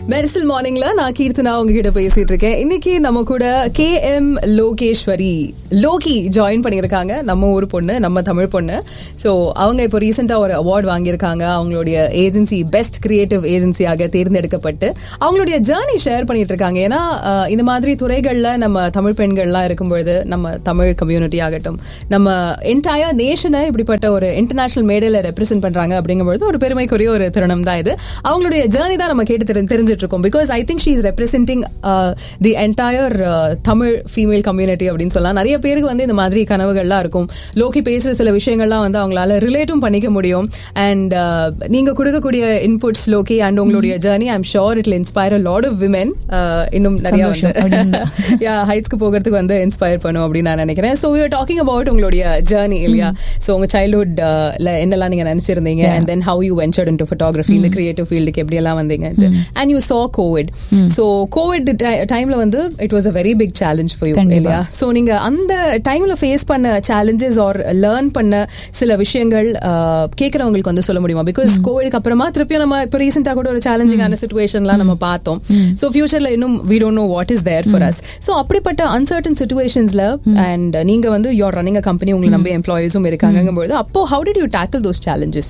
மெரிசல் மார்னிங்ல நான் கீர்த்தனா உங்ககிட்ட பேசிட்டு இருக்கேன் இன்னைக்கு நம்ம கூட K M Lokeshwari Loki join பண்ணியிருக்காங்க நம்ம ஊர் பொண்ணு நம்ம தமிழ் பொண்ணு ஸோ அவங்க இப்போ ரீசெண்டாக ஒரு அவார்ட் வாங்கியிருக்காங்க அவங்களுடைய ஏஜென்சி பெஸ்ட் கிரியேட்டிவ் ஏஜென்சியாக தேர்ந்தெடுக்கப்பட்டு அவங்களுடைய ஜேர்னி ஷேர் பண்ணிட்டு இருக்காங்க ஏன்னா அஹ், இந்த மாதிரி துறைகளில் நம்ம தமிழ் பெண்கள்லாம் இருக்கும்பொழுது நம்ம தமிழ் கம்யூனிட்டி ஆகட்டும் நம்ம என்டையர் நேஷனை இப்படிப்பட்ட ஒரு இன்டர்நேஷனல் மேடையில் ரெப்ரசென்ட் பண்றாங்க அப்படிங்கும்பொழுது ஒரு பெருமைக்குரிய ஒரு தருணம் தான் இது அவங்களுடைய ஜேர்னி தான் நம்ம கேட்டு தெரி- தெரிஞ்சிட்டு இருக்கோம் because I think she is representing the entire Tamil female community அப்படின்னு சொல்லலாம் நிறைய பேருக்கு வந்து இந்த மாதிரி கனவுகள்லாம் இருக்கும் லோகி பேசுற சில விஷயங்கள்லாம் வந்து அவங்களால ரிலேட்டும் பண்ணிக்க முடியும் அண்ட் நீங்க கொடுக்கக்கூடிய இன்புட்ஸ் லோகி அண்ட் உங்களுடைய journey I'm sure it'll inspire lot of women இன்னும் நிறைய சந்தோஷம் வந்து அப்படின்னு. யா ஹைட்ஸ்க்கு போகிறதுக்கு வந்து இன்ஸ்பயர் பண்ணும் அப்படின்னு நான் நினைக்கிறேன் ஸோ யூ டாக்கிங் அபவுட் உங்களுடைய ஜேர்னி இல்லையா ஸோ உங்க சைல்ட்ஹுட்ல என்னெல்லாம் நீங்க நினைச்சிருந்தீங்க and then how you ventured in to photography இந்த கிரியேட்டிவ் ஃபீல்டுக்கு எப்படி எல்லாம் வந்தீங்க and you saw Covid so Covid டைம்ல வந்து it was a very big challenge for you கண்டிப்பா. இல்லையா ஸோ நீங்க அந்த டைம்ல ஃபேஸ் பண்ண சேலஞ்சஸ் ஆர் லேர்ன் பண்ண சில விஷயங்கள் uh, கேட்கறவங்களுக்கு வந்து சொல்ல முடியுமா பிகாஸ் கோவிட்க்கு அப்புறமா திருப்பியும் நம்ம இப்போ ரீசெண்டா கூட ஒரு சேலஞ்சிங்கான சுச்சுவேஷன்லாம் நம்ம பார்த்தோம் ஸோ ஃபியூச்சர்ல இன்னும் we don't know what is there for us so அப்படிப்பட்ட அன்சர்டன் சுச்சுவேஷன்ஸ்ல அண்ட் நீங்க வந்து யோர் ரன்னிங் அ கம்பெனி உங்களை நம்பி எம்ப்ளாயிஸும் இருக்காங்கும்போது அப்போ how did you tackle those challenges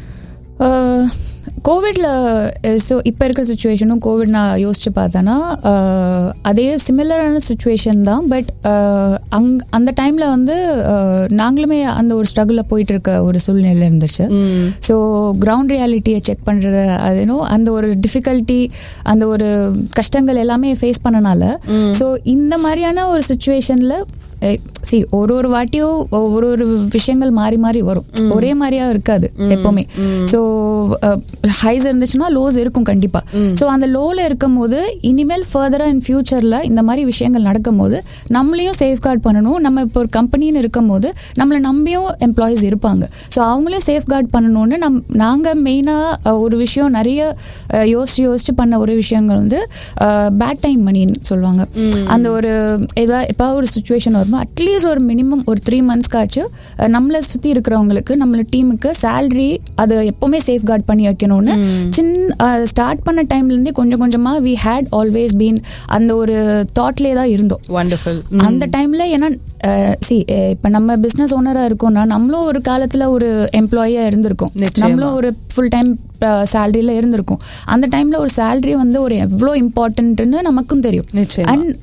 கோவிட்ல ஸோ இப்போ இருக்கிற சுச்சுவேஷனும் கோவிட் நான் யோசிச்சு பார்த்தேன்னா அஹ், அதே சிமிலரான சுச்சுவேஷன் தான் பட் அங் அந்த டைம்ல வந்து அஹ், நாங்களுமே அந்த ஒரு ஸ்ட்ரகிளில் போயிட்டு இருக்க ஒரு சூழ்நிலை இருந்துச்சு ஸோ கிரவுண்ட் ரியாலிட்டியை செக் பண்ணுறது அது ஏன்னோ அந்த ஒரு டிஃபிகல்ட்டி அந்த ஒரு கஷ்டங்கள் எல்லாமே ஃபேஸ் பண்ணனால ஸோ இந்த மாதிரியான ஒரு சுச்சுவேஷனில் சி ஒரு ஒரு வாட்டியும் ஒரு ஒரு விஷயங்கள் மாறி மாறி வரும் ஒரே மாதிரியா இருக்காது எப்பவுமே ஸோ ஹைஸ் இருந்துச்சுன்னா லோஸ் இருக்கும் கண்டிப்பா ஸோ அந்த லோல இருக்கும் போது இனிமேல் ஃபர்தரா இன் ஃபியூச்சர்ல இந்த மாதிரி விஷயங்கள் நடக்கும் போது நம்மளையும் சேஃப்கார்ட் பண்ணணும் நம்ம இப்போ ஒரு கம்பெனின்னு இருக்கும் போது நம்மளை நம்பியும் எம்ப்ளாயிஸ் இருப்பாங்க ஸோ அவங்களையும் சேஃப்கார்ட் பண்ணணும்னு நம் நாங்கள் மெயினாக ஒரு விஷயம் நிறைய அஹ், யோசிச்சு யோசிச்சு பண்ண ஒரு விஷயங்கள் வந்து பேட் டைம் மணின்னு சொல்லுவாங்க அந்த ஒரு ஏதாவது எப்போ ஒரு சுச்சுவேஷன் வருமோ அட்லீஸ்ட் ஒரு மினிமம் ஒரு த்ரீ மந்த்ஸ்க்காச்சும் அஹ், நம்மளை சுற்றி இருக்கிறவங்களுக்கு நம்மள டீமுக்கு சேலரி அதை எப்பவுமே சேஃப் கார்ட் பண்ணி வைக்கணும்னு சின்ன ஸ்டார்ட் பண்ண டைம்லேருந்தே கொஞ்சம் கொஞ்சமாக வி ஹேட் ஆல்வேஸ் பீன் அந்த ஒரு தாட்லேயே தான் இருந்தோம் வண்டர்ஃபுல் அந்த டைம்ல ஏன்னா சி இப்போ நம்ம பிஸ்னஸ் ஓனராக இருக்கோம்னா நம்மளும் ஒரு காலத்தில் ஒரு எம்ப்ளாயியாக இருந்திருக்கோம் நிச்சயமா. நம்மளும் ஒரு ஃபுல் டைம் சேலரியில் இருந்திருக்கும் அந்த டைமில் ஒரு சேலரி வந்து ஒரு எவ்வளோ இம்பார்ட்டன்ட்னு நமக்கும் தெரியும் நிச்சயமா. அண்ட்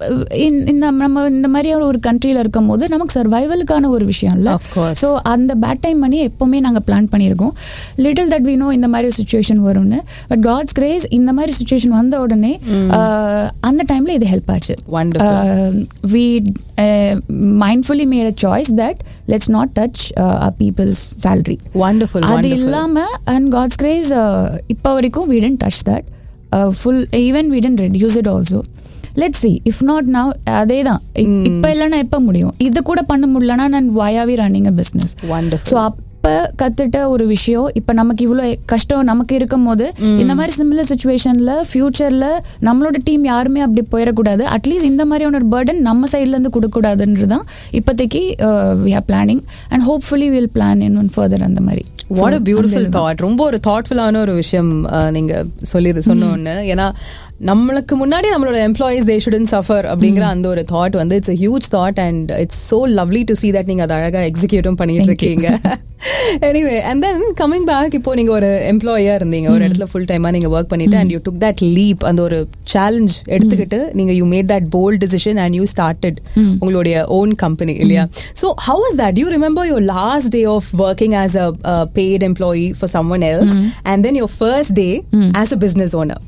இந்த நம்ம இந்த மாதிரியான ஒரு கண்ட்ரியில் இருக்கும் போது நமக்கு சர்வைவலுக்கான ஒரு விஷயம் இல்லை Of course. ஸோ அந்த பேட் டைம் பண்ணி எப்போவுமே நாங்கள் பிளான் பண்ணியிருக்கோம் லிட்டில் தட் வி நோ இந்த மாதிரி சுச்சுவேஷன் வரும்னு பட் காட்ஸ் கிரேஸ் இந்த மாதிரி சுச்சுவேஷன் வந்த உடனே அஹ், அந்த டைமில் இது ஹெல்ப் ஆச்சு Wonderful. We mindfully made a choice that let's not touch people's salary wonderful அது இல்லாம அண்ட் காட்ஸ் கிரேஸ் இப்போ வரைக்கும் we didn't touch that full even we didn't reduce it also let's see if not now அதே தான் இப்போ இல்லைன்னா எப்போ முடியும் இது கூட பண்ண முடியலன்னா நான் வயாவி running a business Wonderful. So அப்போ கத்துட்ட ஒரு விஷயம் இப்போ நமக்கு இவ்வளோ கஷ்டம் நமக்கு இருக்கும் போது இந்த மாதிரி சிமிலர் சுச்சுவேஷனில் ஃபியூச்சரில் நம்மளோட டீம் யாருமே அப்படி போயிடக்கூடாது அட்லீஸ்ட் இந்த மாதிரியான ஒரு பேர்டன் நம்ம சைட்லேருந்து கொடுக்கக்கூடாதுன்றது தான் இப்போதைக்கு we are planning and hopefully will plan இன்னும் ஃபர்தர் அந்த மாதிரி வாட் அ So, பியூட்டிஃபுல் அந்த தாட் ரொம்ப ஒரு தாட்ஃபுல்லான ஒரு விஷயம் அஹ், நீங்க சொல்லி சொன்ன ஒண்ணு ஏன்னா நம்மளுக்கு முன்னாடி நம்மளோட எம்ப்ளாயிஸ் தே ஷுடன் சஃபர் அப்படிங்கிற அந்த ஒரு தாட் வந்து it's huge thought and it's so lovely to see that நீங்க அதை அழகா எக்ஸிக்யூட்டும் பண்ணிட்டு Thank you. இருக்கீங்க anyway and then coming back இப்போ நீங்க ஒரு எம்ப்ளாயா இருந்தீங்க ஒரு இடத்துல ஃபுல் டைமா நீங்க ஒர்க் பண்ணிட்டு and you took that leap அந்த ஒரு சேலஞ்ச் எடுத்துக்கிட்டு நீங்க you made that bold decision and you started உங்களுடைய ஓன் கம்பெனி இல்லையா so how is that you remember your last day of working as a paid employee for someone else and then your first day as a business owner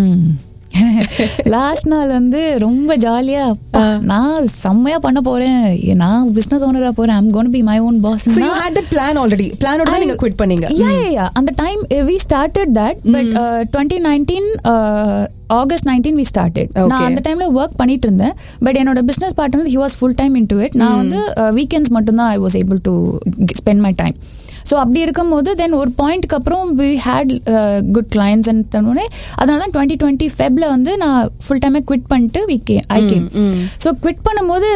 last நாள் வந்து ரொம்ப ஜாலியா அப்பா, நான் செம்மையா பண்ண போறேன் நான் பிசினஸ் ஓனரா போறேன் I'm gonna be my own boss so you had that plan already பிளானோட தான் நீங்க குவிட் பண்ணீங்க yeah, yeah, yeah. அந்த time we started that but twenty nineteen August nineteen we started Okay. நான் அந்த டைம்ல ஒர்க் பண்ணிட்டு இருந்தேன் பட் என்னோட business partner he was full time in to it நான் வந்து வீக்கெண்ட்ஸ் மட்டும்தான் I was able to spend my time so அப்படி இருக்கும்போது தென் ஒரு பாயிண்ட்க்கு அப்புறம் we had good clients and தன்னோடனே அதனால தான் டுவெண்ட்டி டுவெண்ட்டி ஃபெப்ல வந்து நான் ஃபுல் டைமே குவிட் பண்ணிட்டு வி கே ஐ கேம் ஸோ குவிட் பண்ணும்போது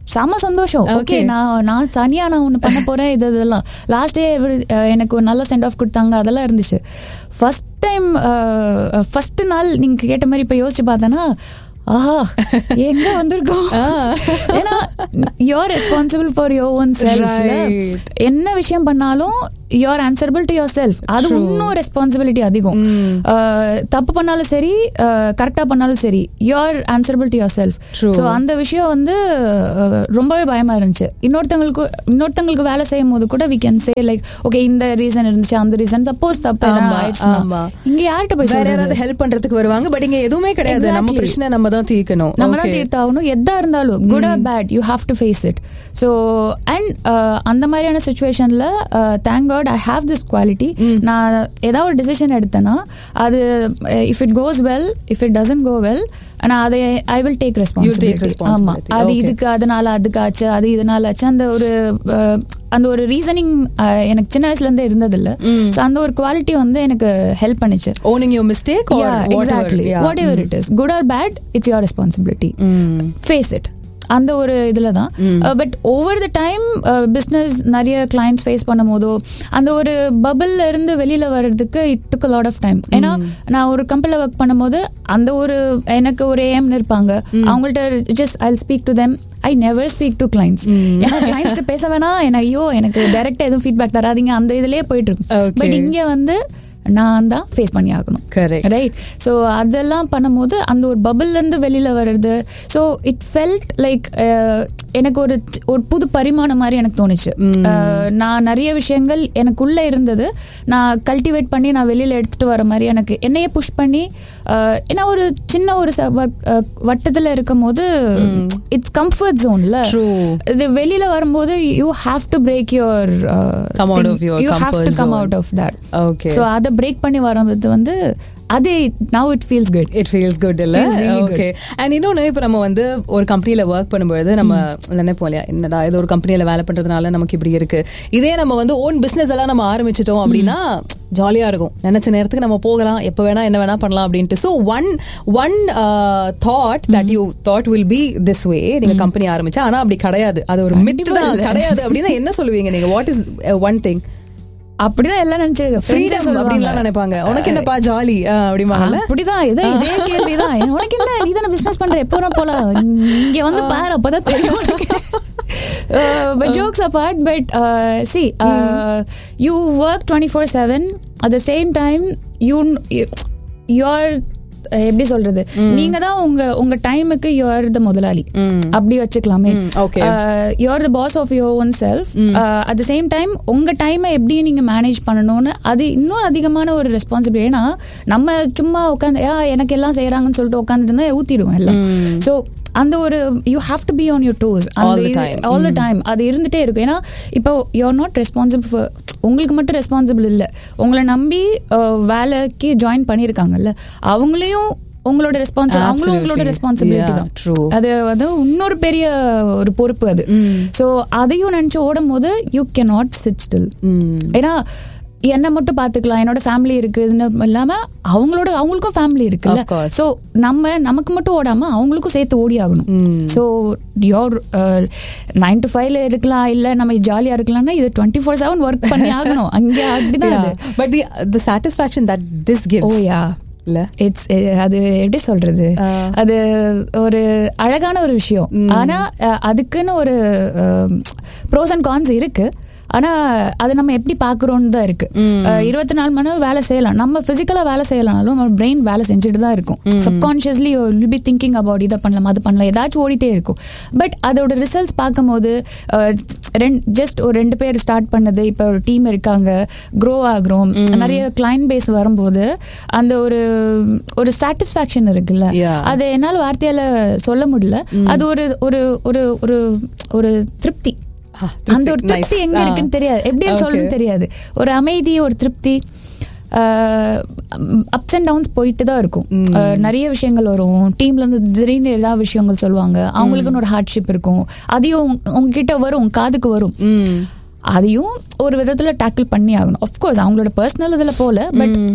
செம சந்தோஷம் ஓகே Okay. நான் நான் தனியா நான் ஒன்று பண்ண போறேன் இது இதெல்லாம் லாஸ்ட் டே எனக்கு ஒரு நல்ல சென்ட் ஆஃப் கொடுத்தாங்க அதெல்லாம் இருந்துச்சு ஃபர்ஸ்ட் டைம் ஃபர்ஸ்ட் நாள் நீங்க கேட்ட மாதிரி இப்போ யோசிச்சு பார்த்தேன்னா ஆஹா எங்க வந்திருக்கோம் ஏன்னா you're responsible for your own self Right. என்ன விஷயம் பண்ணாலும் you're answerable to yourself அது இன்னும் ரெஸ்பான்சிபிலிட்டி அதிகம் அஹ், தப்பு பண்ணாலும் சரி கரெக்டாக பண்ணாலும் சரி you're answerable to yourself True. So அந்த விஷயம் வந்து அஹ், ரொம்பவே பயமா இருந்துச்சு இன்னொருத்தங்களுக்கு இன்னொருத்தங்களுக்கு வேலை செய்யும் போது கூட we can say like okay இந்த ரீசன் இருந்துச்சு அந்த ரீசன் சப்போஸ் தப்பு எதனா ஆமா, ஆயிடுச்சுன்னா ஆமா. இங்க யார்கிட்ட போய் வேற சொல்றது யாராவது ஹெல்ப் பண்றதுக்கு வருவாங்க பட் இங்க எதுவுமே கிடையாது நம்ம Exactly. பிரச்சனை நம்ம தான் தீர்க்கணும் நம்ம தான் Okay. தீர்த்தாகணும் எதா இருந்தாலும் good or bad you have to face it so and அந்த மாதிரியான சுச்சுவேஷன்ல thank God I have this quality நான் ஏதாவது ஒரு டிசிஷன் எடுத்தேன்னா அது if it goes well if it doesn't go well நான் அதை ஐ வில் டேக் ரெஸ்பான்சிபிலிட்டி ஆமா responsibility. அது Okay. இதுக்கு அதனால அதுக்கு ஆச்சு அது இதனால ஆச்சு அந்த ஒரு அஹ், அந்த ஒரு ரீசனிங் எனக்கு சின்ன வயசுல இருந்தே இருந்ததில்ல ஸோ அந்த ஒரு குவாலிட்டி வந்து எனக்கு ஹெல்ப் பண்ணுச்சு owning your mistake or yeah, whatever. exactly. Yeah. Whatever it is, good or bad, it's your responsibility. Mm. Face it. அந்த ஒரு இதுல தான் but over the time business நிறைய கிளைண்ட்ஸ் ஃபேஸ் பண்ணும் போதோ அந்த ஒரு பபிள்ல இருந்து வெளியில வர்றதுக்கு it took lot of time ஏன்னா நான் ஒரு கம்பெனில ஒர்க் பண்ணும்போது அந்த ஒரு எனக்கு ஒரு ஏம்னு இருப்பாங்க அவங்கள்ட்ட just I speak to them I never speak to clients ஏன்னா கிளைண்ட்ஸ்ட்டு பேச வேணாம் எனக்கு ஐயோ எனக்கு டைரக்டா எதுவும் ஃபீட்பேக் தராதீங்க அந்த இதுலயே போயிட்டு இருக்கும் Okay. பட் இங்க வந்து நான் தான் ஃபேஸ் பண்ணி ஆகணும் Correct. ரைட் ஸோ அதெல்லாம் பண்ணும்போது அந்த ஒரு bubble ல இருந்து வெளியில வர்றது ஸோ இட் ஃபெல்ட் லைக் எனக்கு ஒரு ஒரு புது பரிமாணம் மாதிரி எனக்கு தோணுச்சு அஹ், நான் நிறைய விஷயங்கள் எனக்குள்ள இருந்தது நான் கல்டிவேட் பண்ணி நான் வெளியில எடுத்துட்டு வர மாதிரி எனக்கு என்னையே புஷ் பண்ணி அஹ், ஏன்னா ஒரு சின்ன ஒரு ச- வட்- அஹ், வட்டத்துல இருக்கும் போது இட்ஸ் கம்ஃபர்ட் ஜோன்ல True. இது வெளியில வரும்போது you have to break your Come out of your you have comfort to come zone. Out of that Okay. So அதை பிரேக் பண்ணி வரும்போது வந்து அது now it feels good it feels good இல்ல Feels really good. Okay and இன்னொன்னு இப்போ நம்ம வந்து ஒரு கம்பெனில ஒர்க் பண்ணும்போது நம்ம நினைப்போம் இல்லையா என்னடா இது ஒரு கம்பெனில வேலை பண்றதுனால நமக்கு இப்படி இருக்கு இதே நம்ம வந்து ஓன் பிசினஸ் எல்லாம் நம்ம ஆரம்பிச்சிட்டோம் அப்படின்னா ஜாலியா இருக்கும் நினைச்ச நேரத்துக்கு நம்ம போகலாம் எப்ப வேணா என்ன வேணா பண்ணலாம் அப்படின்ட்டு so one one thought that you thought will be this way நீங்க கம்பெனி ஆரம்பிச்சா ஆனா அப்படி கிடையாது அது ஒரு மித்து கண்டிப்பா தான் இல்ல. கிடையாது அப்படின்னா என்ன சொல்லுவீங்க நீங்க வாட் இஸ் ஒன் திங் அப்படிதான் எல்லாம் நினைச்சிருக்கேன் ஃப்ரீடம் அப்படின்லாம் நினைப்பாங்க உனக்கு என்னப்பா ஜாலி அப்படிம்பாங்கல்ல அப்படிதான் இதே இதே கேள்விதான் உனக்கு என்ன நீ தானே பிசினஸ் பண்ற எப்போ வேணா போலாம் இங்க வந்து பாரு அப்பதான் தெரியும் உனக்கு but jokes apart but see you work twenty four seven at the same time you you're எப்படி சொல்றது நீங்க தான் உங்க உங்க டைமுக்கு யூஆர் த முதலாளி அப்படி வச்சுக்கலாமே Mm, okay. You're the boss of your own self at the same time உங்க டைமை எப்படி நீங்க மேனேஜ் பண்ணணும்னு அது இன்னும் அதிகமான ஒரு ரெஸ்பான்சிபிலிட்டி ஏன்னா நம்ம சும்மா உட்காந்து "ஆ, எனக்கு எல்லாம் செய்யறாங்கன்னு சொல்லிட்டு உட்காந்துட்டு இருந்தா ஊத்திடுவோம் எல்லாம் ஸோ அந்த ஒரு you have to be on your toes All the time. All the time அது இருந்துட்டே இருக்கும் ஏன்னா இப்போ யூஆர் நாட் ரெஸ்பான்சிபிள் ஃபார் உங்களுக்கு மட்டும் ரெஸ்பான்சிபிள் இல்லை உங்களை நம்பி அஹ், வேலைக்கு ஜாயின் பண்ணியிருக்காங்கல்ல அவங்களையும் உங்களோட ரெஸ்பான்சிபிள் அவங்களும் உங்களோட Absolutely. ரெஸ்பான்சிபிலிட்டி Yeah, தான் true. அது வந்து இன்னொரு பெரிய ஒரு பொறுப்பு அது ஸோ அதையும் நினைச்சு ஓடும் போது you can not sit still ஏன்னா என்னை மட்டும் பார்த்துக்கலாம் என்னோட ஃபேமிலி இருக்குதுன்னு இல்லாம அவங்களோட அவங்களுக்கும் ஃபேமிலி இருக்குல்ல Of course. ஸோ நம்ம நமக்கு மட்டும் ஓடாம அவங்களுக்கும் சேர்த்து ஓடி ஆகணும் ஸோ யோர் நைன் டு ஃபைவ்ல இருக்கலாம் இல்ல நம்ம ஜாலியா இருக்கலாம்னா இது டுவெண்ட்டி ஃபோர் செவன் ஒர்க் பண்ணி ஆகணும் அங்கே அப்படிதான் அது but the the satisfaction that this oh gives ya இல்ல இட்ஸ் அது எப்படி சொல்றது அது ஒரு அழகான ஒரு விஷயம் ஆனா அஹ், அதுக்குன்னு ஒரு ப்ரோஸ் அண்ட் கான்ஸ் இருக்கு ஆனா அதை நம்ம எப்படி பாக்குறோம்னு தான் இருக்கு இருபத்தி நாலு மணி நேரம் வேலை செய்யலாம் நம்ம பிசிக்கலா வேலை செய்யலாம்னாலும் நம்ம பிரெயின் வேலை செஞ்சுட்டு தான் இருக்கும் subconsciously will be thinking about இதை பண்ணலாம் அது பண்ணலாம் ஏதாச்சும் ஓடிட்டே இருக்கும் பட் அதோட ரிசல்ட்ஸ் பார்க்கும்போது ஜஸ்ட் ஒரு ரெண்டு பேர் ஸ்டார்ட் பண்ணது இப்போ ஒரு டீம் இருக்காங்க க்ரோ ஆகுறோம் நிறைய கிளைண்ட் பேஸ் வரும்போது அந்த ஒரு ஒரு சாட்டிஸ்ஃபேக்ஷன் இருக்குல்ல Yeah. அது என்னால வார்த்தையால சொல்ல முடியல அது ஒரு ஒரு ஒரு ஒரு ஒரு திருப்தி Ah, அந்த ஒரு திருப்தி. திருப்தி Nice. எங்க Ah. இருக்குன்னு தெரியாது எப்படி Okay. சொல்லணும்னு தெரியாது ஒரு அமைதி ஒரு திருப்தி அப்ஸ் அண்ட் டவுன்ஸ் போயிட்டு தான் இருக்கும் அஹ், நிறைய விஷயங்கள் வரும் டீம்ல இருந்து திடீர்னு ஏதாவது விஷயங்கள் சொல்லுவாங்க அவங்களுக்குன்னு ஒரு ஹார்ட்ஷிப் இருக்கும் அதையும் உங்க- உங்ககிட்ட வரும் உங்க காதுக்கு வரும் அதையும் ஒரு விதத்துல டேக்கிள் பண்ணி ஆகணும் கோர்ஸ் அவங்களோட பர்சனல் இதுல போல பட்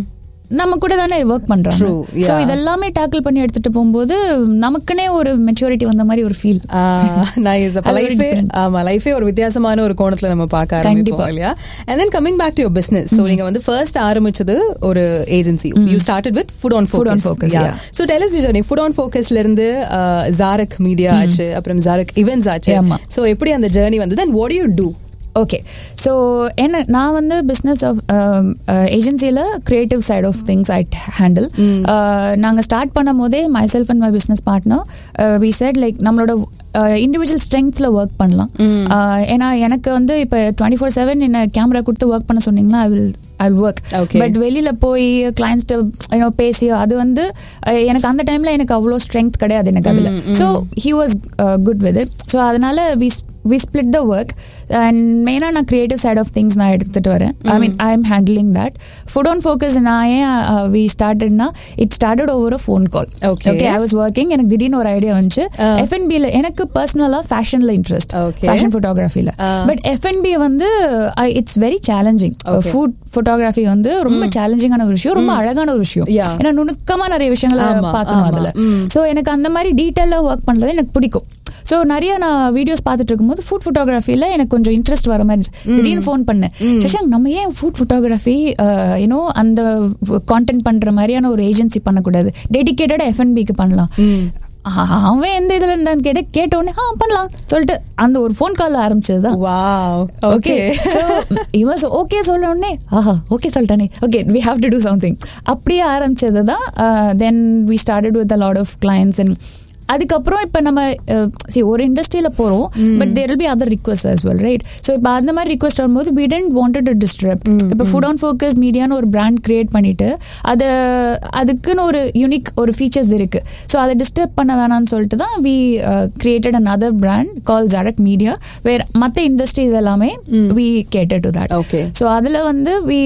நம்ம கூட தானே ஒர்க் பண்றாங்க True, ஸோ yeah. இதெல்லாமே டேக்கிள் பண்ணி எடுத்துட்டு போகும்போது நமக்குனே ஒரு மெச்சூரிட்டி வந்த மாதிரி ஒரு ஃபீல் நைஸ் அப்ப அது ஒரு லைஃபே different. ஆமா லைஃபே ஒரு வித்தியாசமான ஒரு கோணத்துல நம்ம பார்க்க ஆரம்பிப்போம் கண்டிப்பா. இல்லையா and then coming back to your business so நீங்க வந்து ஃபர்ஸ்ட் ஆரம்பிச்சது ஒரு agency you started with food on Food on focus Focus, yeah. So tell us journey food on ஃபோக்கஸ்ல இருந்து ஜாரக் மீடியா ஆச்சு அப்புறம் ஜாரக் இவென்ட்ஸ் ஆச்சு ஆமா. சோ எப்படி அந்த ஜர்னி வந்து then what you do okay so என்ன நான் வந்து பிஸ்னஸ் ஆஃப் ஏஜென்சியில் creative side of things I handle நாங்கள் ஸ்டார்ட் பண்ணும் போதே myself and my business partner we set like நம்மளோட இண்டிவிஜுவல் ஸ்ட்ரெங்க்ஸில் ஒர்க் பண்ணலாம் Uh, ஏன்னா எனக்கு வந்து இப்போ டுவெண்ட்டி ஃபோர் செவன் என்ன கேமரா கொடுத்து ஒர்க் பண்ண சொன்னீங்கன்னா I will I will work Okay. But வெளியில போய் கிளைண்ட்ஸ்ட்டு யூனோ பேசி அது வந்து அஹ், எனக்கு அந்த டைம்ல எனக்கு அவ்வளோ ஸ்ட்ரென்த் கிடையாது எனக்கு அதுல so he was good with it so அதனால we we split the work and மெயினாக நான் கிரியேட்டிவ் சைட் ஆஃப் திங்ஸ் நான் எடுத்துட்டு வரேன் I mean I am handling that food on focus நான் ஏன் வி ஸ்டார்டட்னா it started over a phone call Okay. Okay I was working எனக்கு திடீர்னு ஒரு ஐடியா வந்துச்சு Ah. எஃப்என்பியில் எனக்கு பர்சனலாக ஃபேஷனில் இன்ட்ரெஸ்ட் Okay. ஃபேஷன் ஃபோட்டோகிராஃபியில் Ah. பட் எஃப்என்பி வந்து it's very challenging Okay. Food photography வந்து ரொம்ப சேலஞ்சிங்கான ஒரு விஷயம் ரொம்ப அழகான ஒரு விஷயம் Yeah. ஏன்னா நுணுக்கமா நிறைய விஷயங்களை ஆமா, பார்க்கணும் ஆமா. அதுல ம். சோ எனக்கு அந்த மாதிரி டீட்டெயிலா ஒர்க் பண்றது எனக்கு பிடிக்கும் சோ நிறைய நான் வீடியோஸ் பார்த்துட்டு இருக்கும்போது ஃபுட் ஃபோட்டோகிராஃபில எனக்கு கொஞ்சம் இன்ட்ரெஸ்ட் வர மாதிரி இருந்துச்சு. திடீர்னு ஃபோன் பண்ணேன் சஷாங்க் நம்ம ஏன் ஃபுட் ஃபோட்டோகிராஃபி யூனோ அந்த கான்டென்ட் பண்ற மாதிரியான ஒரு ஏஜென்சி பண்ணக்கூடாது டெடிக்கேட்டடா எஃப்என்பிக்கு பண்ணலாம் ஆஹ், அவன் எந்த இதுல இருந்தான்னு கேட்டு கேட்ட உடனே ஆ பண்ணலாம் சொல்லிட்டு அந்த ஒரு ஃபோன் கால் ஆரம்பிச்சது தான் வாவ் ஓகே ஓகே ஸோ இவன் ஓகே சொல்ல உடனே ஆஹா ஓகே சொல்லிட்டானே okay we have to do something அப்படியே ஆரம்பிச்சது தான் then we started with a lot of clients and அதுக்கப்புறம் இப்போ நம்ம சி ஒரு இண்டஸ்ட்ரியில் போகிறோம் but there will be other request as well right so இப்போ அந்த மாதிரி ரிக்வஸ்ட் வரும்போது we didn't wanted to disturb இப்போ ஃபுட் ஆன் ஃபோக்கஸ் மீடியான்னு ஒரு பிராண்ட் கிரியேட் பண்ணிட்டு அதை அதுக்குன்னு ஒரு யூனிக் ஒரு ஃபீச்சர்ஸ் இருக்கு ஸோ அதை டிஸ்டர்ப் பண்ண வேணாம்னு சொல்லிட்டு தான் we created an other brand call ஜாரக் மீடியா வேற மற்ற இண்டஸ்ட்ரீஸ் எல்லாமே we cater to that Okay. So அதில் வந்து we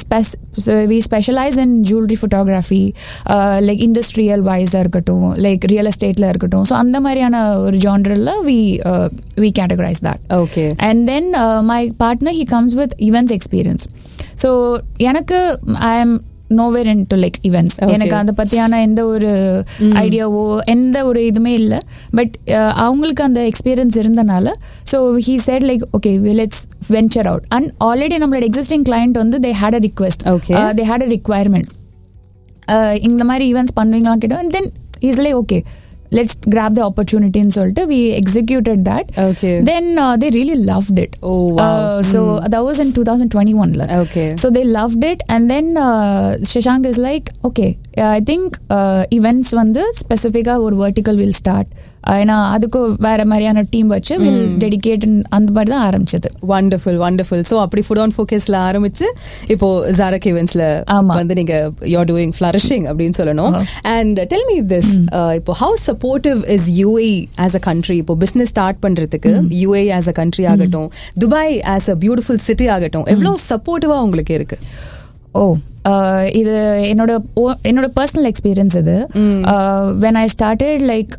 we specialise in jewellery photography like industrial வைஸாக இருக்கட்டும் லைக் ரியல் எஸ்டேட்டில் இருக்கட்டும் ஸோ அந்த மாதிரியான ஒரு ஜான்ரில் we we categorise that okay and then my partner he comes with events experience so எனக்கு I am nowhere in to like events Okay. எனக்கு அதை பற்றியான எந்த ஒரு ஐடியாவோ எந்த ஒரு இதுவுமே இல்லை பட் அவங்களுக்கு அந்த எக்ஸ்பீரியன்ஸ் இருந்தனால so he said like okay let's venture out and already நம்மளோட எக்ஸிஸ்டிங் கிளைண்ட் வந்து they had a request Okay. They had a requirement இந்த மாதிரி ஈவெண்ட்ஸ் பண்ணுவீங்களான்னு கேட்டோம் then easily okay let's grab the ஆப்பர்ச்சுனிட்டின்னு சொல்லிட்டு we executed that Okay. Then they really loved it Oh, wow. So that was in 2021 Okay. so they loved it and then uh, shashank is like okay uh, i think uh, events வந்து ஸ்பெசிஃபிக்காக ஒரு vertical will start Uh, ஏன்னா அதுக்கு வேற மாதிரியான team வச்சு will dedicate அந்த மாதிரி தான் ஆரம்பிச்சது வண்டர்ஃபுல் வண்டர்ஃபுல் சோ அப்படி ஃபுட் ஆன் ஃபோக்கஸ்ல ஆரம்பிச்சு இப்போ ஜாரக் ஈவென்ட்ஸ்ல ஆமா. வந்து நீங்க யூஆர் டூயிங் ஃபிளரிஷிங் அப்படின்னு சொல்லணும் அண்ட் டெல் மீ திஸ் இப்போ how supportive is UAE as a country இப்போ பிசினஸ் ஸ்டார்ட் பண்றதுக்கு யூஏ ஆஸ் அ கண்ட்ரி ஆகட்டும் Dubai as a beautiful city ஆகட்டும் எவ்வளவு சப்போர்ட்டிவா உங்களுக்கு இருக்கு ஓ uh, இது என்னோட o- என்னோட பர்சனல் எக்ஸ்பீரியன்ஸ் இது when I started like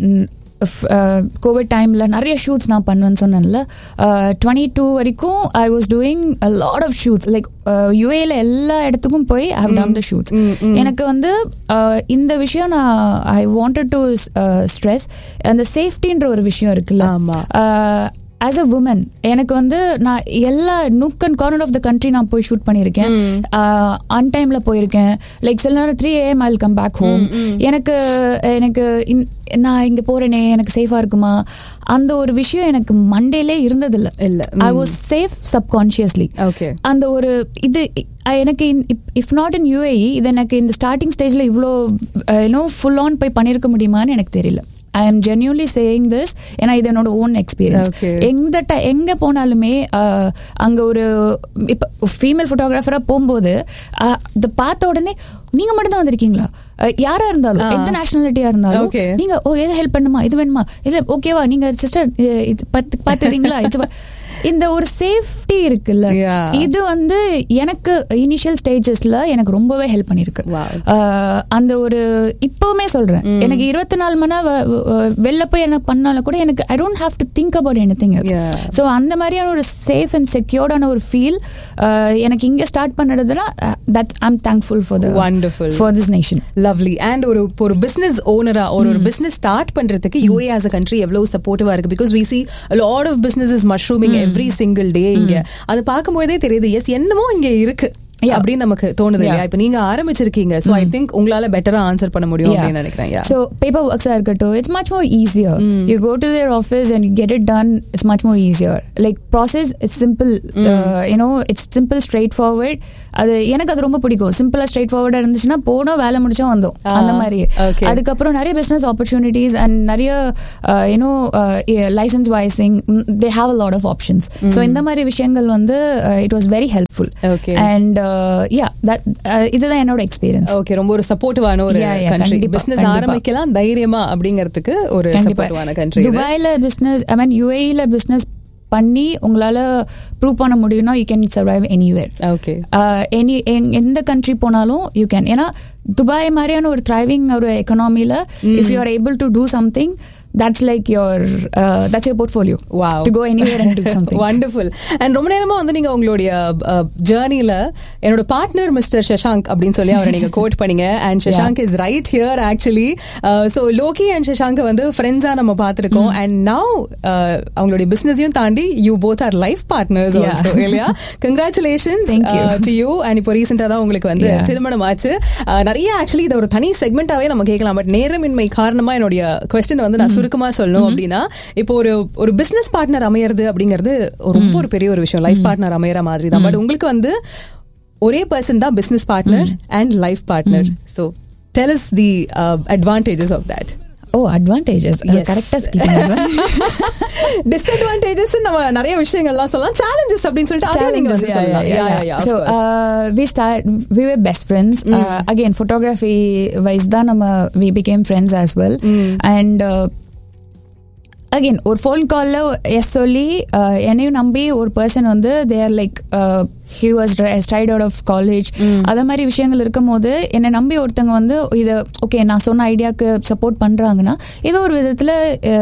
covid டைமில் நிறைய ஷூட்ஸ் நான் பண்ணுவேன்னு சொன்னேன்ல டுவெண்ட்டி டூ வரைக்கும் I was doing lot of shoots like யூஏல எல்லா இடத்துக்கும் போய் I have done the shoots எனக்கு வந்து uh, இந்த விஷயம் நான் ஐ வாண்டட் டு ஸ்ட்ரெஸ் அந்த சேஃப்டின்ற ஒரு விஷயம் இருக்குல்ல ஆமா. ஆஸ் அ உமன் எனக்கு வந்து நான் எல்லா nook and corner of the country நான் போய் ஷூட் பண்ணியிருக்கேன் அன் டைம்ல போயிருக்கேன் லைக் சில நேரம் three AM I come back home எனக்கு எனக்கு இந்- நான் இங்க போறேனே எனக்கு சேஃபா இருக்குமா அந்த ஒரு விஷயம் எனக்கு மண்டேலே இருந்ததில்ல இல்ல. I was safe subconsciously okay அந்த ஒரு இது அஹ், எனக்கு இஃப் நாட் இன் யூஏஇ இது எனக்கு இந்த ஸ்டார்டிங் ஸ்டேஜ்ல இவ்வளோ யூனோ ஃபுல் ஆன் போய் பண்ணியிருக்க முடியுமான்னு எனக்கு தெரியல I am genuinely saying this ஏன்னா இது என்னோட ஓன் எக்ஸ்பீரியன்ஸ் Okay. எந்த ட எங்க போனாலுமே அஹ், அங்க ஒரு இப்ப ஃபீமேல் போட்டோகிராஃபரா போகும்போது அஹ், இதை பார்த்த உடனே நீங்க மட்டும் தான் வந்திருக்கீங்களா அஹ், யாரா இருந்தாலும் ஆ. எந்த நேஷனாலிட்டியா இருந்தாலும் Okay. நீங்க ஓ எது ஹெல்ப் பண்ணுமா இது வேணுமா இது ஓகேவா நீங்க சிஸ்டர் இது பத்து பாத்துறீங்களா இது வ- இந்த ஒரு சேஃப்டி இருக்குல்ல Yeah. இது வந்து எனக்கு இனிஷியல் ஸ்டேஜஸ்ல எனக்கு ரொம்பவே ஹெல்ப் பண்ணிருக்கு Wow. ஆஹ் அந்த ஒரு இப்பவுமே சொல்றேன் எனக்கு இருபத்தி நாலு மணி நேரம் வ- வ- வெளில போய் என்ன பண்ணாலும் கூட எனக்கு I don't have to think about any thing Yeah. So அந்த மாதிரியான ஒரு சேஃப் அண்ட் செக்யூர்டான ஒரு ஃபீல் எனக்கு இங்க ஸ்டார்ட் பண்ணதுல that I'm thankful for the Wonderful. For this nation lovely and ஒரு இப்போ ஒரு பிசினஸ் ஓனரா ஒரு ஒரு பிசினஸ் ஸ்டார்ட் பண்றதுக்கு யூஏ ஆஸ் அ கண்ட்ரி எவ்வளவு சப்போர்ட்டிவா இருக்கு because we see lot of business mushrooming every single day இங்க அது பார்க்கும்போதே தெரியுது எஸ் என்னமோ இங்க இருக்கு Yeah. அப்படின்னு நமக்கு தோணுது இல்லையா Yeah. இப்ப நீங்க ஆரம்பிச்சிருக்கீங்க சோ ஐ திங்க் உங்களால பெட்டரா ஆன்சர் பண்ண முடியும் அப்படின்னு நினைக்கிறேன் Yeah. So paper works are good too. It's much more easier. You go to their office and you get it done. It's much more easier. Like process is simple. Uh, you know, it's simple, straightforward. அது எனக்கு அது ரொம்ப பிடிக்கும் சிம்பிளா straight ஃபார்வர்டா இருந்துச்சுன்னா போனோம் வேலை முடிச்சா வந்தோம் Ah, அந்த மாதிரி okay. அதுக்கப்புறம் நிறைய பிசினஸ் ஆப்பர்ச்சுனிட்டிஸ் அண்ட் நிறைய யூனோ லைசன்ஸ் வைசிங் they have a lot of options so இந்த மாதிரி விஷயங்கள் வந்து it was very helpful Okay. And yeah that இதுதான் என்னோட எக்ஸ்பீரியன்ஸ் ஓகே ரொம்ப ஒரு சப்போர்ட்டிவான ஒரு Yeah, yeah, கண்ட்ரி கண்டிப்பா, பிசினஸ் கண்டிப்பா. ஆரம்பிக்கலாம் தைரியமா அப்படிங்கறதுக்கு ஒரு சப்போர்ட்டிவான கண்ட்ரி துபாயில பிசினஸ் ஐ மீன் யூஏல பிசினஸ் பண்ணி உங்களால ப்ரூவ் பண்ண முடியும்னா you can survive anywhere okay any எந்த கண்ட்ரி போனாலும் யூ கேன் ஏன்னா துபாய் மாதிரியான ஒரு த்ரைவிங் ஒரு எக்கனாமில if you are able to do something that's like your that's your portfolio Wow. To go anywhere and do something wonderful and ரொம்ப நேரமா வந்து நீங்க உங்களுடைய ஜேர்னில என்னோட பார்ட்னர் மிஸ்டர் சஷாங்க் அப்படின்னு சொல்லி அவரை நீங்க கோட் பண்ணீங்க and Shashank is right here actually so Loki and Shashank வந்து ஃப்ரெண்ட்ஸா நம்ம பார்த்திருக்கோம் அண்ட் நவ் அவங்களுடைய பிசினஸையும் தாண்டி you both are life partners Yeah. Also இல்லையா congratulations Thank you. To you and இப்போ ரீசெண்டா தான் உங்களுக்கு வந்து Yeah. திருமணம் ஆச்சு Uh, நிறைய ஆக்சுவலி இதை ஒரு தனி செக்மெண்டாவே நம்ம கேட்கலாம் பட் நேரமின்மை காரணமா என்னுடைய கொஸ்டின் வந்து நான் சுருக்கமா சொல்லணும் அப்படின்னா இப்போ ஒரு ஒரு பிசினஸ் பார்ட்னர் அமையறது அப்படிங்கிறது ரொம்ப ஒரு பெரிய ஒரு விஷயம் லைஃப் பார்ட்னர் அமையற மாதிரி தான் பட் உங்களுக்கு வந்து ஒரே பர்சன் தான் business partner and life partner so tell is the advantages of that oh advantages Yes. கரெக்டா டிஸ்அட்வான்டேஜஸ் நம்ம நிறைய விஷயங்கள்லாம் சொல்லலாம் சேலஞ்சஸ் அப்படின்னு சொல்லிட்டு அதையும் நீங்க வந்து சொல்லலாம் Yeah, yeah, yeah, of so course. uh, we start we were best friends uh, again photography wise தான் நம்ம we became friends as well and uh, again ஒரு ஃபோன் காலில் எஸ் சொல்லி uh, என்னையும் நம்பி ஒரு பர்சன் வந்து there like he was straight out of college அத மாதிரி விஷயங்கள் இருக்கும்போது என்னை நம்பி ஒருத்தங்க வந்து இதை ஓகே நான் சொன்ன ஐடியாவுக்கு சப்போர்ட் பண்ணுறாங்கன்னா ஏதோ ஒரு விதத்தில்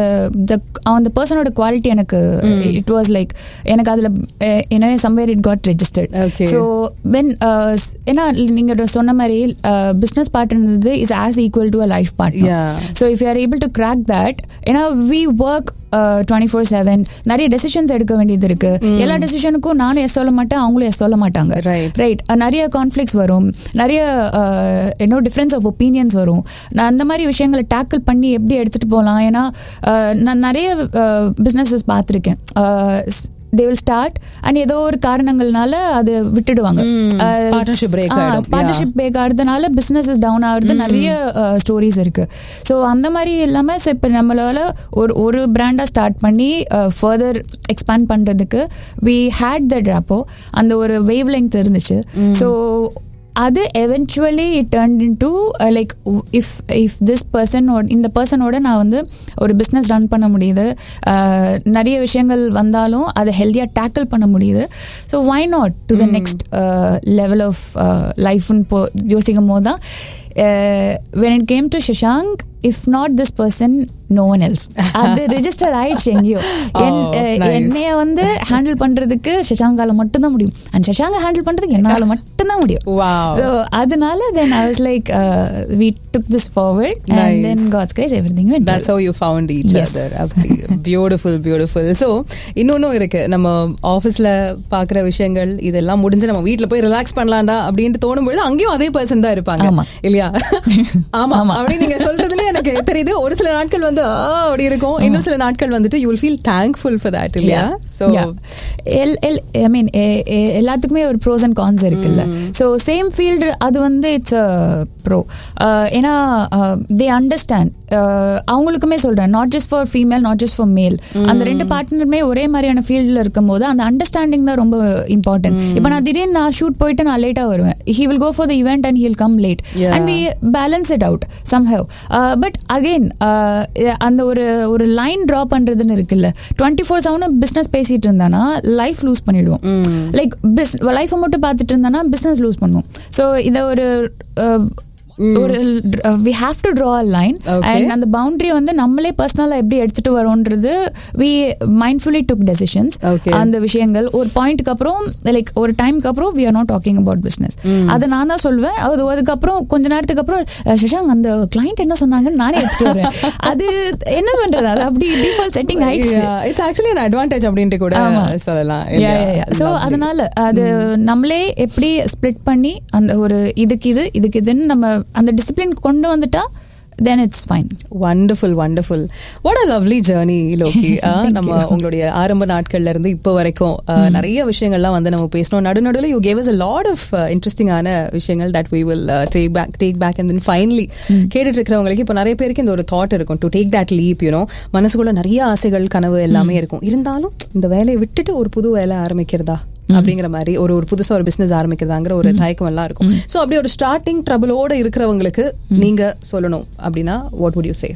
அந்த பர்சனோட குவாலிட்டி எனக்கு இட் வாஸ் லைக் எனக்கு அதில் என்ன somewhere it got registered Okay. So when ஏன்னா நீங்கள் சொன்ன மாதிரி business partner is as equal to a life partner Yeah. So if you are able to crack that ஏன்னா we work twenty four seven நிறைய decisions எடுக்க வேண்டியது இருக்கு எல்லா டெசிஷனுக்கும் நானும் எஸ் சொல்ல மாட்டேன் அவங்களும் எஸ் சொல்ல மாட்டாங்க Right. ரைட் நிறைய கான்ஃப்ளிக்ஸ் வரும் நிறைய இன்னும் டிஃப்ரென்ஸ் ஆஃப் ஒப்பீனியன்ஸ் வரும் நான் அந்த மாதிரி விஷயங்களை டேக்கிள் பண்ணி எப்படி எடுத்துட்டு போகலாம் ஏன்னா uh, நான் நிறைய பிஸ்னஸஸ் பார்த்துருக்கேன் தே வில் ஸ்டார்ட் அண்ட் ஏதோ ஒரு காரணங்கள்னால அது விட்டுடுவாங்க Partnership break ஆயிடும். பார்ட்னர்ஷிப் பிரேக் ஆகுறதுனால பிஸ்னஸ் டவுன் ஆகுறது நிறைய ஸ்டோரிஸ் இருக்கு ஸோ அந்த மாதிரி இல்லாமல் ஸோ இப்போ நம்மளால ஒரு ஒரு பிராண்டாக ஸ்டார்ட் பண்ணி ஃபர்தர் எக்ஸ்பேண்ட் பண்ணுறதுக்கு வி ஹேட் த ட்ராப்போ அந்த ஒரு வேவ் லெங்க் இருந்துச்சு ஸோ அது eventually it turn in to like if if this பர்சனோட இந்த பர்சனோட நான் வந்து ஒரு பிஸ்னஸ் ரன் பண்ண முடியுது uh, நிறைய விஷயங்கள் வந்தாலும் அதை ஹெல்த்தியாக டேக்கிள் பண்ண முடியுது so why not to the next level of லைஃப்னு போ யோசிக்கும் போது தான் when it came to Shashank if not this person no one else அது ரெஜிஸ்டர் ஆயிடுச்சு எங்கேயோ என்- Oh, அஹ், nice. என்னைய வந்து ஹேண்டில் பண்றதுக்கு சஷாங்கால மட்டும்தான் முடியும் அண்ட் சஷாங்க ஹேண்டில் பண்றதுக்கு என்னால மட்டும்தான் முடியும் Wow. ஸோ அதனால then I was like we took this forward Nice. And then God's grace every thing That's how you found each Yes. other. அப்படி பியூட்டிஃபுல் பியூட்டிஃபுல் ஸோ இன்னொன்னும் இருக்கு நம்ம ஆஃபீஸ்ல பாக்குற விஷயங்கள் இதெல்லாம் முடிஞ்சு நம்ம வீட்ல போய் ரிலாக்ஸ் பண்ணலாம்டா அப்படின்னு தோணும் பொழுது அங்கேயும் அதே பர்சன் தான் இருப்பாங்க ஆமா. இல்லையா ஆமா அப்படி நீங்க சொல்றதுல எனக்கு தெரியுது ஒரு சில நாட்கள் வந்து ஆ, அப்படி இருக்கும் இன்னும் சில நாட்கள் வந்துட்டு you will feel thankful for that இல்லையா ஸோ எல் எல் ஐ மீன் எல்லாத்துக்குமே ஒரு ப்ரோஸ் அண்ட் கான்ஸ் இருக்குல்ல ஸோ சேம் ஃபீல்டு அது வந்து இட்ஸ் ப்ரோ ஏன்னா தே அண்டர்ஸ்டாண்ட் அவங்களுக்குமே சொல்றேன் not just for female not just for male அந்த ரெண்டு பார்ட்னருமே ஒரே மாதிரியான ஃபீல்டில் இருக்கும்போது அந்த அண்டர்ஸ்டாண்டிங் தான் ரொம்ப இம்பார்ட்டன்ட் இப்போ நான் திடீர்னு நான் ஷூட் போயிட்டு நான் லேட்டாக வருவேன் he will go for the event and he'll come late Yeah. And we balance it out somehow but again அந்த ஒரு ஒரு லைன் ட்ரா பண்றதுன்னு இருக்குல்ல டுவெண்ட்டி ஃபோர் செவன் பிஸ்னஸ் பேசிட்டு இருந்தானா லைஃப் லூஸ் பண்ணிடுவோம் லைக் பிஸ் லைஃப்பை மட்டும் பார்த்துட்டு இருந்தோன்னா பிஸ்னஸ் லூஸ் பண்ணுவோம் ஸோ இதை ஒரு அஹ், ஒரு we have to draw line Okay. And அந்த பவுண்டரி வந்து நம்மளே பர்சனலாக எப்படி எடுத்துட்டு வரோன்றது we mindfully took decisions Okay. அந்த விஷயங்கள் ஒரு பாயிண்ட்க்கு அப்புறம் லைக் ஒரு டைம்க்கு அப்புறம் we are not talking about business அதை நான் தான் சொல்வேன் அது அதுக்கப்புறம் கொஞ்ச நேரத்துக்கு அப்புறம் அஹ், சஷாங்க் அந்த கிளைண்ட் என்ன சொன்னாங்கன்னு நானே எடுத்துட்டு வரேன் அது என்ன பண்றது அது அப்படி டிஃபால்ட் செட்டிங் ஆயிடுச்சு இட்ஸ் ஆக்சுவலி an advantage அப்படின்ட்டு கூட ஆமா. சொல்லலாம் ஸோ அதனால அது நம்மளே எப்படி ஸ்ப்ளிட் பண்ணி அந்த ஒரு இதுக்கு இது இதுக்கு இதுன்னு நம்ம அந்த டிசிப்ளின் கொண்டு வந்துட்டா then it's fine wonderful wonderful what a lovely journey Loki அஹ், நம்ம உங்களுடைய ஆரம்ப நாட்கள்ல இருந்து இப்போ வரைக்கும் அஹ், நிறைய விஷயங்கள்லாம் வந்து நம்ம பேசணும் நடு நடுவில் you gave us a lot of இன்ட்ரெஸ்டிங்கான விஷயங்கள் that we will uh, take back take back and then finally கேட்டுட்டு இருக்கிறவங்களுக்கு இப்போ நிறைய பேருக்கு இந்த ஒரு தாட் இருக்கும் to take that leap you know மனசுக்குள்ள நிறைய ஆசைகள் கனவு எல்லாமே இருக்கும் இருந்தாலும் இந்த வேலையை விட்டுட்டு ஒரு புது வேலை ஆரம்பிக்கிறதா அப்படிங்கிற மாதிரி ஒரு ஒரு புதுசா ஒரு பிசினஸ் ஆரம்பிக்கிறதாங்கிற ஒரு தயக்கம் எல்லாம் இருக்கும் சோ அப்படி ஒரு ஸ்டார்டிங் ட்ரபிளோட இருக்கிறவங்களுக்கு நீங்க சொல்லணும் அப்படின்னா what would you say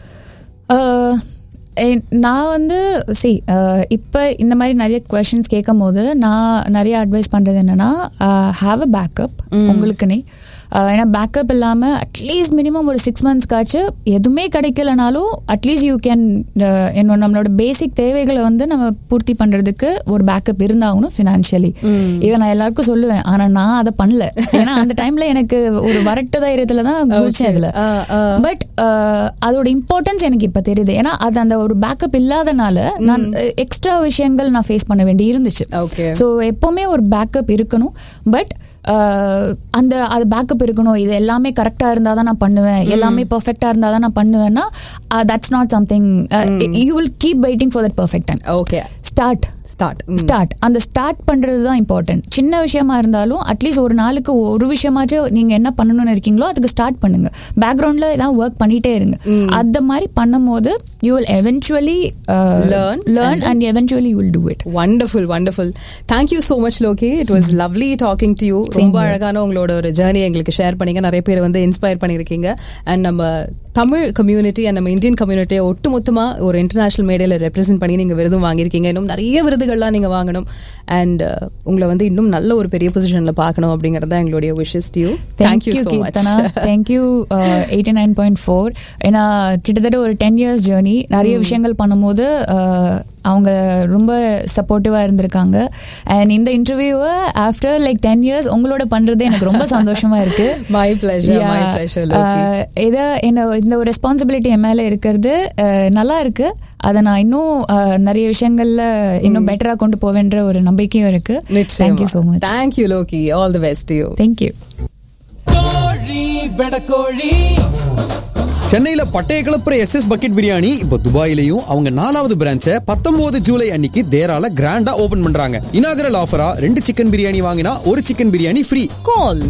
Uh, என்- நான் வந்து சி இப்போ இந்த மாதிரி நிறைய கொஷின்ஸ் கேட்கும் போது நான் நிறைய அட்வைஸ் பண்ணுறது என்னன்னா ஹாவ் அ பேக்கப் உங்களுக்குனே Uh, ஏன்னா பேக்கப் இல்லாமல் அட்லீஸ்ட் மினிமம் ஒரு சிக்ஸ் மந்த்ஸ்க்காச்சு எதுவுமே கிடைக்கலனாலும் அட்லீஸ்ட் யூ கேன் என்னோட நம்மளோட பேசிக் தேவைகளை வந்து நம்ம பூர்த்தி பண்ணுறதுக்கு ஒரு பேக்கப் இருந்தாகணும் ஃபினான்ஷியலி இதை நான் எல்லாருக்கும் சொல்லுவேன் ஆனால் நான் அதை பண்ணல ஏன்னா அந்த டைமில் எனக்கு ஒரு வரட்டு தைரியத்தில் தான் குதிச்சேன் இதில் ஆ, ஆ. பட் அதோட இம்பார்ட்டன்ஸ் எனக்கு இப்ப தெரியுது ஏன்னா அது அந்த ஒரு பேக்கப் இல்லாதனால நான் எக்ஸ்ட்ரா விஷயங்கள் நான் ஃபேஸ் பண்ண வேண்டி இருந்துச்சு Okay. ஸோ எப்பவுமே ஒரு பேக்கப் இருக்கணும் பட் அந்த அது பேக்கப் இருக்கணும் இது எல்லாமே கரெக்டா இருந்தா தான் நான் பண்ணுவேன் எல்லாமே பெர்ஃபெக்டா இருந்தா தான் நான் பண்ணுவேன்னா that's not something you will keep waiting for that perfect time okay start start start அந்த ஸ்டார்ட் பண்றது தான் இம்பார்ட்டன்ட் சின்ன விஷயமா இருந்தாலும் அட்லீஸ்ட் ஒரு நாளுக்கு ஒரு விஷயமாச்சும் நீங்க என்ன பண்ணணும்னு இருக்கீங்களோ அதுக்கு ஸ்டார்ட் பண்ணுங்க பேக்ரவுண்ட்ல ஏதாவது ஒர்க் பண்ணிட்டே இருங்க அந்த மாதிரி பண்ணும்போது you will eventually Learn learn and eventually you will do it wonderful wonderful thank you so much Loki it was lovely talking to you ரொம்ப அழகான உங்களோட ஒரு ஜேர்னி எங்களுக்கு ஷேர் பண்ணீங்க நிறைய பேர் வந்து இன்ஸ்பயர் பண்ணியிருக்கீங்க அண்ட் நம்ம தமிழ் கம்யூனிட்டி அண்ட் நம்ம இந்தியன் கம்யூனிட்டியை ஒட்டுமொத்தமா ஒரு இன்டர்நேஷனல் மேடையில் ரெப்ரசென்ட் பண்ணி நீங்க விருதும் வாங்கியிருக்கீங்க இன்னும் நிறைய விருதுகள்லாம் நீங்க வாங்கணும் அண்ட் உங்களை வந்து இன்னும் நல்ல ஒரு பெரிய பொசிஷன்ல பார்க்கணும் அப்படிங்கறது தான் எங்களுடைய wishes to you thank you so Keerthana much thank you eighty nine point four ஏன்னா கிட்டத்தட்ட ஒரு டென் இயர்ஸ் ஜேர்னி நிறைய விஷயங்கள் பண்ணும்போது uh, அவங்க ரொம்ப சப்போர்ட்டிவாக இருந்திருக்காங்க அண்ட் இந்த இன்டர்வியூவை ஆஃப்டர் லைக் டென் இயர்ஸ் உங்களோட பண்ணுறது எனக்கு ரொம்ப சந்தோஷமா இருக்கு my pleasure my Yeah. Pleasure Uh, இதை என்ன இந்த ஒரு ரெஸ்பான்சிபிலிட்டி என் மேலே இருக்கிறது uh, நல்லா இருக்கு அதை நான் இன்னும் uh, நிறைய விஷயங்கள்ல இன்னும் பெட்டரா கொண்டு போவேன்ற ஒரு நம்பிக்கையும் இருக்கு thank you so much thank you Loki all the best you thank you கோழி வெடக்கோழி சென்னையில பட்டைய கிளப்புற எஸ் எஸ் பக்கெட் பிரியாணி இப்போ துபாயிலையும் அவங்க நாலாவது பிரான்ச்சை பத்தொன்பது ஜூலை அன்னைக்கு தேரால கிராண்டா ஓபன் பண்றாங்க இனாகரல் ஆஃபரா ரெண்டு சிக்கன் பிரியாணி வாங்கினா ஒரு சிக்கன் பிரியாணி ஃப்ரீ Call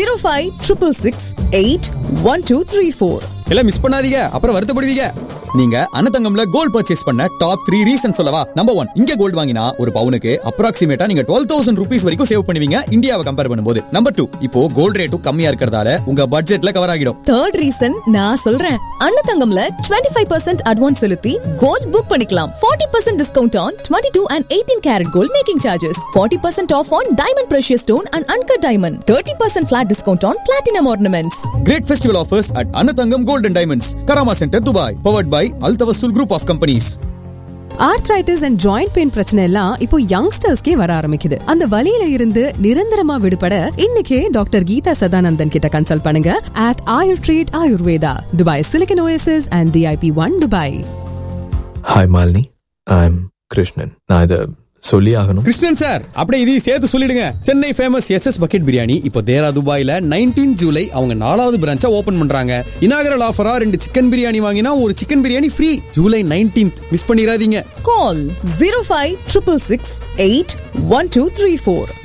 05666 எல்லாம் மிஸ் பண்ணாதீங்க அப்புறம் வருத்தப்படுவீங்க நீங்க அனதங்கம்ல கோல்ட் பர்ச்சேஸ் பண்ண டாப் த்ரீ ரீசன் சொல்லவா நம்பர் ஒன் இங்க கோல்ட் வாங்கினா ஒரு பவுனுக்கு அப்ராக்சிமேட்டா நீங்க டுவெல் தௌசண்ட் ருபீஸ் வரைக்கும் சேவ் பண்ணுவீங்க இந்தியாவை கம்பேர் பண்ணும்போது நம்பர் டூ இப்போ கோல்ட் ரேட்டும் கம்மியா இருக்கிறதால உங்க பட்ஜெட்ல கவர் ஆகிடும் தேர்ட் ரீசன் நான் சொல்றேன் அன்னதங்கம்ல 25% பர்சன்ட் அட்வான்ஸ் செலுத்தி கோல்ட் புக் பண்ணிக்கலாம் 40% percent discount on twenty two and eighteen carat gold making charges 40% percent off on diamond precious stone and uncut diamond thirty percent flat discount on platinum ornaments great festival offers at Annathangam golden diamonds Karama centre Dubai powered by அல்தவசுல் group of companies arthritis and joint pain பிரச்சனை எல்லாம் இப்போ யங்ஸ்டர்ஸ்க்கே வர ஆரம்பிக்குது அந்த வலியில இருந்து நிரந்தரமா விடுபட இன்னைக்கே டாக்டர் கீதா சதானந்தன் கிட்ட கன்சல்ட் பண்ணுங்க at Ayur treat Ayurveda Dubai silicon oasis and DIP one Dubai hi Malini I am Krishnan நான் இதை சொல்லி ஆகணும் கிருஷ்ணன் சார் அப்படியே இதையும் சேர்த்து சொல்லிடுங்க Chennai famous S S bucket biryani இப்போ தேரா துபாயில நைன்டீன் ஜூலை அவங்க நாலாவது பிரான்ச்சா ஓபன் பண்றாங்க இனாகரல் ஆஃபரா ரெண்டு சிக்கன் பிரியாணி வாங்கினா ஒரு chicken biryani free July nineteenth miss பண்ணிடாதீங்க call zero five triple six eight one two three four